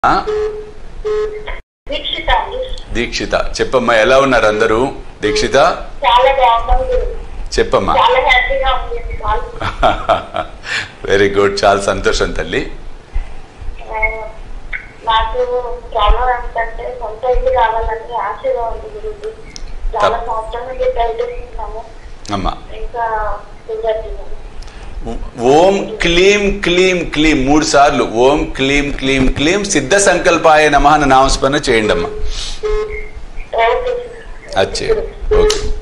ఆ? దీక్షిత అండి దీక్షిత చెప్పమ్మా ఎలా ఉన్నారు అందరూ దీక్షిత చాలా బాగున్నాం గురు చెప్పమ్మా చాలా హ్యాపీగా ఉంది అండి కాల్ వెరీ గుడ్ చాలా సంతోషం తల్లి ఆ, నాకు ప్రాబ్లం ఏంటంటే సొంత ఇల్లు కావాలని ఆశగా ఉంది గురించి చాలా తప్ప- సంవత్సరం నుండి ట్రై చేస్తున్నాము అమ్మా ఇంకా కుదరట్లేదు ఓం క్లీం క్లీం క్లీం మూడు సార్లు ఓం క్లీం క్లీం క్లీం సిద్ధ సంకల్పాయ నమ నామస్మరణ చేయండి అమ్మా ఓకే అది చేయండి ఓకే